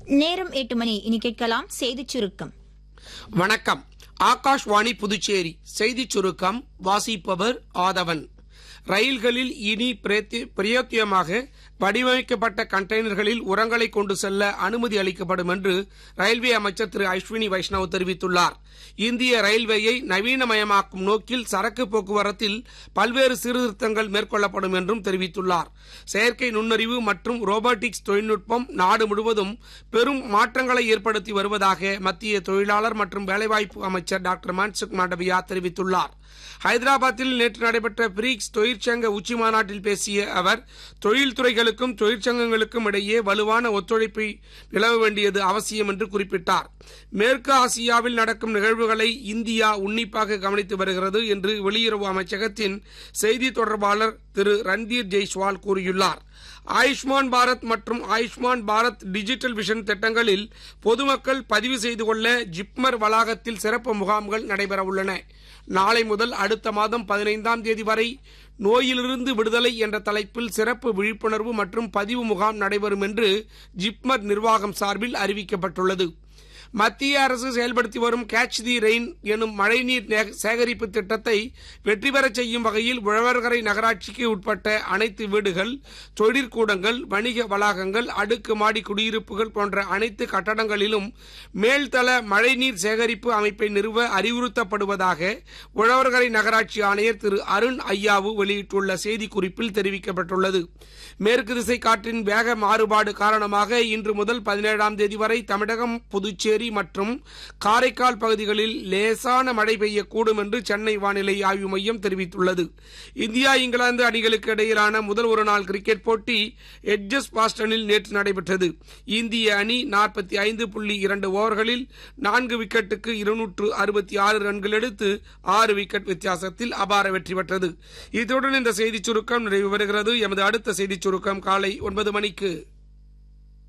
நேரம் எட்டு மணி இனி கேட்கலாம் செய்திச் சுருக்கம் வணக்கம் ஆகாஷ்வாணி புதுச்சேரி செய்திச் சுருக்கம் வாசிப்பவர் ஆதவன் ரயில்களில் இனி பிரேத்தி- பிரயோத்தியமாக வடிவமைக்கப்பட்ட கண்டெய்னர்களில் உரங்களை கொண்டு செல்ல அனுமதி அளிக்கப்படும் என்று ரயில்வே அமைச்சர் திரு அஸ்வினி வைஷ்ணவ் தெரிவித்துள்ளார் இந்திய ரயில்வேயை நவீனமயமாக்கும் நோக்கில் சரக்கு போக்குவரத்தில் பல்வேறு சீர்திருத்தங்கள் மேற்கொள்ளப்படும் என்றும் தெரிவித்துள்ளார் செயற்கை நுண்ணறிவு மற்றும் ரோபோட்டிக்ஸ் தொழில்நுட்பம் நாடு முழுவதும் பெரும் மாற்றங்களை ஏற்படுத்தி வருவதாக மத்திய தொழிலாளர் மற்றும் வேலைவாய்ப்பு அமைச்சர் டாக்டர் மன்சுக் மாண்டவியா தெரிவித்துள்ளார் ஹைதராபாத்தில் நேற்று நடைபெற்ற பிரிக்ஸ் தொழிற்சங்க உச்சி மாநாட்டில் பேசிய அவர் தொழில்துறைகளுக்கும் தொழிற்சங்கங்களுக்கும் இடையே வலுவான ஒத்துழைப்பை நிலவ வேண்டியது அவசியம் என்று குறிப்பிட்டார் மேற்கு ஆசியாவில் நடக்கும் நிகழ்வுகளை இந்தியா உன்னிப்பாக கவனித்து வருகிறது என்று வெளியுறவு அமைச்சகத்தின் செய்தி தொடர்பாளர் திரு ரன்தீர் ஜெய்ஸ்வால் கூறியுள்ளார் ஆயுஷ்மான் பாரத் மற்றும் ஆயுஷ்மான் பாரத் டிஜிட்டல் விஷன் திட்டங்களில் பொதுமக்கள் பதிவு செய்து கொள்ள ஜிப்மர் வளாகத்தில் சிறப்பு முகாம்கள் நடைபெறவுள்ளன நாளை முதல் அடுத்த மாதம் பதினைந்தாம் தேதி வரை நோயிலிருந்து விடுதலை என்ற தலைப்பில் சிறப்பு விழிப்புணர்வு மற்றும் பதிவு முகாம் நடைபெறும் என்று ஜிப்மர் நிர்வாகம் சார்பில் அறிவிக்கப்பட்டுள்ளது மத்திய அரசு செயல்படுத்தி வரும் கேட்ச் தி ரெயின் எனும் மழைநீர் நே- சேகரிப்பு திட்டத்தை வெற்றி பெறச் செய்யும் வகையில் உழவர்கரை நகராட்சிக்கு உட்பட்ட அனைத்து வீடுகள் தொழிற்கூடங்கள் வணிக வளாகங்கள் அடுக்கு மாடி குடியிருப்புகள் போன்ற அனைத்து கட்டடங்களிலும் மேல்தள மழைநீர் சேகரிப்பு அமைப்பை நிறுவ அறிவுறுத்தப்படுவதாக உழவர்கரை நகராட்சி ஆணையர் திரு அருண் ஐயாவு வெளியிட்டுள்ள செய்திக்குறிப்பில் தெரிவிக்கப்பட்டுள்ளது மேற்கு திசை காற்றின் வேக மாறுபாடு காரணமாக இன்று முதல் பதினேழாம் தேதி வரை தமிழகம் புதுச்சேரி மற்றும் காரைக்கால் பகுதிகளில் லேசான மழை பெய்யக்கூடும் என்று சென்னை வானிலை ஆய்வு மையம் தெரிவித்துள்ளது இந்தியா இங்கிலாந்து அணிகளுக்கு இடையிலான முதல் ஒருநாள் கிரிக்கெட் போட்டி எட்ஜஸ் பாஸ்டனில் நேற்று நடைபெற்றது இந்திய அணி நாற்பத்தி ஐந்து புள்ளி இரண்டு ஓவர்களில் நான்கு விக்கெட்டுக்கு இருநூற்று அறுபத்தி ஆறு ரன்கள் எடுத்து ஆறு விக்கெட் வித்தியாசத்தில் அபார வெற்றி பெற்றது இத்துடன் இந்த செய்திச் சுருக்கம் நிறைவு பெறுகிறது எமது அடுத்த செய்திச் சுருக்கம் காலை ஒன்பது மணிக்கு